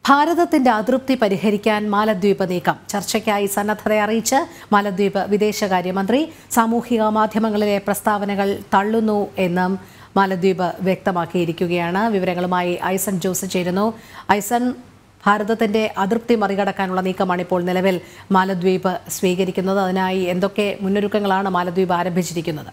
ഭാരതത്തിന്റെ അതൃപ്തി പരിഹരിക്കാൻ മാലദ്വീപ് നീക്കം ചർച്ചയ്ക്കായി സന്നദ്ധത അറിയിച്ച് മാലദ്വീപ് വിദേശകാര്യമന്ത്രി സാമൂഹിക മാധ്യമങ്ങളിലെ പ്രസ്താവനകൾ തള്ളുന്നു എന്നും മാലദ്വീപ് വ്യക്തമാക്കിയിരിക്കുകയാണ് വിവരങ്ങളുമായി ഐസൺ ജോസ് ചേരുന്നു ഐസൺ ഭാരതത്തിന്റെ അതൃപ്തി മറികടക്കാനുള്ള നീക്കമാണ് ഇപ്പോൾ നിലവിൽ മാലദ്വീപ് സ്വീകരിക്കുന്നത് അതിനായി എന്തൊക്കെ മുന്നൊരുക്കങ്ങളാണ് മാലദ്വീപ് ആരംഭിച്ചിരിക്കുന്നത്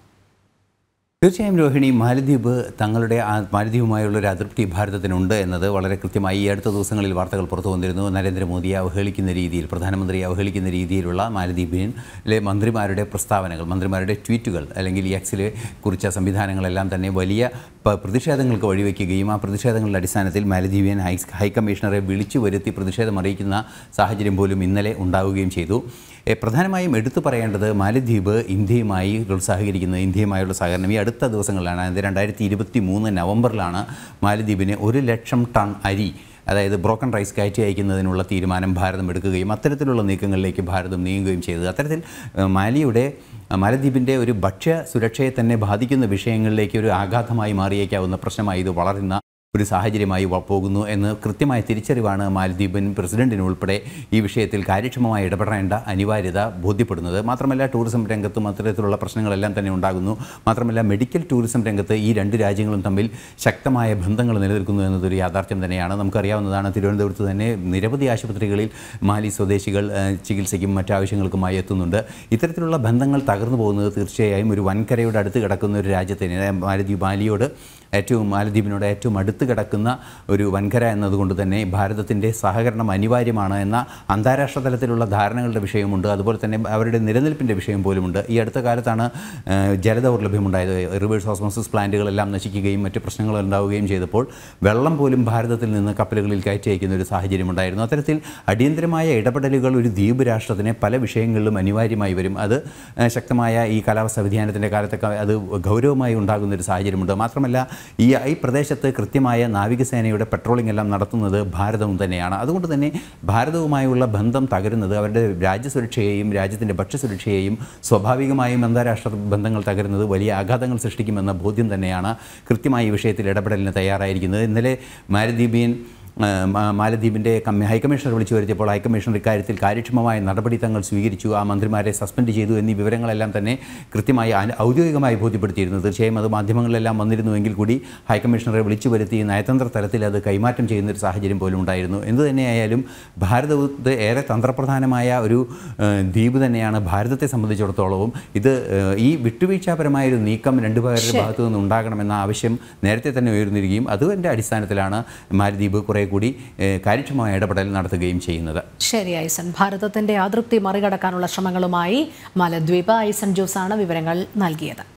തീർച്ചയായും രോഹിണി മാലദ്വീപ് തങ്ങളുടെ ആ മാലദ്വീപുമായുള്ള ഒരു അതൃപ്തി ഭാരതത്തിനുണ്ട് എന്നത് വളരെ കൃത്യമായി ഈ അടുത്ത ദിവസങ്ങളിൽ വാർത്തകൾ പുറത്തു വന്നിരുന്നു നരേന്ദ്രമോദിയെ അവഹേളിക്കുന്ന രീതിയിൽ പ്രധാനമന്ത്രിയെ അവഹേളിക്കുന്ന രീതിയിലുള്ള മാലദ്വീപിലെ മന്ത്രിമാരുടെ പ്രസ്താവനകൾ മന്ത്രിമാരുടെ ട്വീറ്റുകൾ അല്ലെങ്കിൽ ഈ എക്സിലെ കുറിച്ച സംവിധാനങ്ങളെല്ലാം തന്നെ വലിയ പ- പ്രതിഷേധങ്ങൾക്ക് വഴിവെക്കുകയും ആ പ്രതിഷേധങ്ങളുടെ അടിസ്ഥാനത്തിൽ മാലദ്വീപിയൻ ഹൈ ഹൈക്കമ്മീഷണറെ വിളിച്ചു വരുത്തി പ്രതിഷേധം അറിയിക്കുന്ന സാഹചര്യം പോലും ഇന്നലെ ഉണ്ടാവുകയും ചെയ്തു എ, പ്രധാനമായും എടുത്തു പറയേണ്ടത് മാലദ്വീപ് ഇന്ത്യയുമായി സഹകരിക്കുന്നത് ഇന്ത്യയുമായുള്ള സഹകരണം ഈ അടുത്ത ദിവസങ്ങളിലാണ് അതായത് രണ്ടായിരത്തി ഇരുപത്തി മൂന്ന് നവംബറിലാണ് മാലദ്വീപിന് ഒരു ലക്ഷം ടൺ അരി അതായത് ബ്രോക്കൺ റൈസ് കയറ്റി അയക്കുന്നതിനുള്ള തീരുമാനം ഭാരതം എടുക്കുകയും അത്തരത്തിലുള്ള നീക്കങ്ങളിലേക്ക് ഭാരതം നീങ്ങുകയും ചെയ്തത് അത്തരത്തിൽ ഏഹ്, മാലിയുടെ അഹ്, മാലദ്വീപിൻ്റെ ഒരു ഭക്ഷ്യ സുരക്ഷയെ തന്നെ ബാധിക്കുന്ന വിഷയങ്ങളിലേക്ക് ഒരു ആഘാതമായി മാറിയേക്കാവുന്ന പ്രശ്നമായി ഇത് വളരുന്ന ഒരു സാഹചര്യമായി വ- പോകുന്നു എന്ന് കൃത്യമായ തിരിച്ചറിവാണ് മാലദ്വീപിൻ പ്രസിഡന്റിന് ഉൾപ്പെടെ ഈ വിഷയത്തിൽ കാര്യക്ഷമമായി ഇടപെടേണ്ട അനിവാര്യത ബോധ്യപ്പെടുന്നത് മാത്രമല്ല ടൂറിസം രംഗത്തും അത്തരത്തിലുള്ള പ്രശ്നങ്ങളെല്ലാം തന്നെ ഉണ്ടാകുന്നു മാത്രമല്ല മെഡിക്കൽ ടൂറിസം രംഗത്ത് ഈ രണ്ട് രാജ്യങ്ങളും തമ്മിൽ ശക്തമായ ബന്ധങ്ങൾ നിലനിൽക്കുന്നു എന്നതൊരു യാഥാർത്ഥ്യം തന്നെയാണ് നമുക്കറിയാവുന്നതാണ് തിരുവനന്തപുരത്ത് തന്നെ നിരവധി ആശുപത്രികളിൽ മാലി സ്വദേശികൾ ആ, ചികിത്സയ്ക്കും മറ്റാവശ്യങ്ങൾക്കുമായി എത്തുന്നുണ്ട് ഇത്തരത്തിലുള്ള ബന്ധങ്ങൾ തകർന്നു പോകുന്നത് തീർച്ചയായും ഒരു വൻകരയുടെ അടുത്ത് കിടക്കുന്ന ഒരു രാജ്യത്തിന് അതായത് മാലദ്വീപ് മാലിയോട് ഏറ്റവും മാലദ്വീപിനോട് ഏറ്റവും അടുത്ത് കിടക്കുന്ന ഒരു വൻകര എന്നതുകൊണ്ട് തന്നെ ഭാരതത്തിൻ്റെ സഹകരണം അനിവാര്യമാണ് എന്ന അന്താരാഷ്ട്ര തലത്തിലുള്ള ധാരണകളുടെ വിഷയമുണ്ട് അതുപോലെ തന്നെ അവരുടെ നിലനിൽപ്പിൻ്റെ വിഷയം പോലുമുണ്ട് ഈ അടുത്ത കാലത്താണ് ആ, ജലദൗർലഭ്യമുണ്ടായത് റിവേഴ്സ് ഓസ്മോസിസ് പ്ലാന്റുകളെല്ലാം നശിക്കുകയും മറ്റ് പ്രശ്നങ്ങൾ ഉണ്ടാവുകയും ചെയ്തപ്പോൾ വെള്ളം പോലും ഭാരതത്തിൽ നിന്ന് കപ്പലുകളിൽ കയറ്റി അയക്കുന്ന ഒരു സാഹചര്യം ഉണ്ടായിരുന്നു അത്തരത്തിൽ അടിയന്തരമായ ഇടപെടലുകൾ ഒരു ദ്വീപ് രാഷ്ട്രത്തിന് പല വിഷയങ്ങളിലും അനിവാര്യമായി വരും അത് ആ, ശക്തമായ ഈ കാലാവസ്ഥ വ്യതിയാനത്തിൻ്റെ കാലത്തൊക്കെ അത് ഗൗരവമായി ഉണ്ടാകുന്ന ഒരു സാഹചര്യമുണ്ട് മാത്രമല്ല ഈ ഈ പ്രദേശത്ത് കൃത്യമായ നാവികസേനയുടെ പെട്രോളിംഗ് എല്ലാം നടത്തുന്നത് ഭാരതവും തന്നെയാണ് അതുകൊണ്ട് തന്നെ ഭാരതവുമായുള്ള ബന്ധം തകരുന്നത് അവരുടെ രാജ്യസുരക്ഷയെയും രാജ്യത്തിൻ്റെ ഭക്ഷ്യസുരക്ഷയെയും സ്വാഭാവികമായും അന്താരാഷ്ട്ര ബന്ധങ്ങൾ തകരുന്നത് വലിയ ആഘാതങ്ങൾ സൃഷ്ടിക്കുമെന്ന ബോധ്യം തന്നെയാണ് കൃത്യമായി ഈ വിഷയത്തിൽ ഇടപെടലിന് തയ്യാറായിരിക്കുന്നത് ഇന്നലെ മാലദ്വീപിയൻ ആ, മാ- മാലദ്വീപിൻ്റെ കമ്മി ഹൈക്കമ്മീഷണർ വിളിച്ചു വരുത്തിയപ്പോൾ ഹൈക്കമ്മീഷണർ ഇക്കാര്യത്തിൽ കാര്യക്ഷമമായ നടപടി തങ്ങൾ സ്വീകരിച്ചു ആ മന്ത്രിമാരെ സസ്പെൻഡ് ചെയ്തു എന്നീ വിവരങ്ങളെല്ലാം തന്നെ കൃത്യമായി അന- ഔദ്യോഗികമായി ബോധ്യപ്പെടുത്തിയിരുന്നു തീർച്ചയായും അത് മാധ്യമങ്ങളിലെല്ലാം വന്നിരുന്നുവെങ്കിൽ കൂടി ഹൈക്കമ്മീഷണറെ വിളിച്ചു വരുത്തി നയതന്ത്ര തലത്തിൽ അത് കൈമാറ്റം ചെയ്യുന്ന ഒരു സാഹചര്യം പോലും ഉണ്ടായിരുന്നു എന്തു തന്നെയായാലും ഭാരതത്തെ ഏറെ തന്ത്രപ്രധാനമായ ഒരു ആ, ദ്വീപ് തന്നെയാണ് ഭാരതത്തെ സംബന്ധിച്ചിടത്തോളവും ഇത് ആ, ഈ വിട്ടുവീഴ്ചാപരമായ ഒരു നീക്കം രണ്ടുപേരുടെ ഭാഗത്തു നിന്ന് ഉണ്ടാകണമെന്ന ആവശ്യം നേരത്തെ തന്നെ ഉയർന്നിരിക്കുകയും അതിൻ്റെ അടിസ്ഥാനത്തിലാണ് മാലദ്വീപ് കുറേ കൂടി ഏഹ്, കാര്യക്ഷമമായ ഇടപെടൽ നടത്തുകയും ചെയ്യുന്നത് ശരി ഐസൺ ഭാരതത്തിന്റെ അതൃപ്തി മറികടക്കാനുള്ള ശ്രമങ്ങളുമായി മാലദ്വീപ് ഐസൺ ജോസാണ് വിവരങ്ങൾ നൽകിയത്